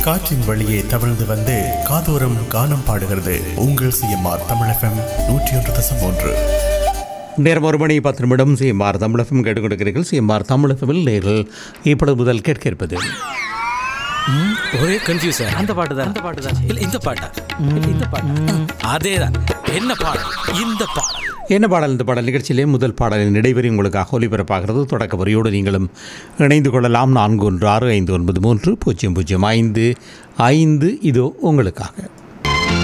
காற்றின் வழியே தவழ்ந்து வந்து காதோரம் கானம் பாடுகிறது உங்கள் சிஎம்ஆர் தமிழ் எஃப்எம் நூற்றி ஒன்று தசம் ஒன்று நேரம் ஒரு மணி பத்து நிமிடம் சிஎம்ஆர் தமிழகம் கேட்டுக்கொண்டிருக்கிறீர்கள் சிஎம்ஆர் தமிழகத்தில் நேர்கள் இப்பொழுது முதல் கேட்க இருப்பது ஒரே கன்ஃபியூசன் அந்த பாட்டு தான் அந்த பாட்டு தான் இல்ல இந்த பாட்டா இந்த பாட்டு அதேதான் என்ன பாடம் இந்த பாடம் என்ன பாடல் இந்த பாடல் நிகழ்ச்சியிலே முதல் பாடலின் இடைவெளி உங்களுக்காக ஒலிபரப்பாகிறது தொடக்க வரியோடு நீங்களும் இணைந்து கொள்ளலாம் நான்கு ஒன்று ஆறு ஐந்து ஒன்பது மூன்று பூஜ்ஜியம் பூஜ்ஜியம் ஐந்து ஐந்து இதோ உங்களுக்காக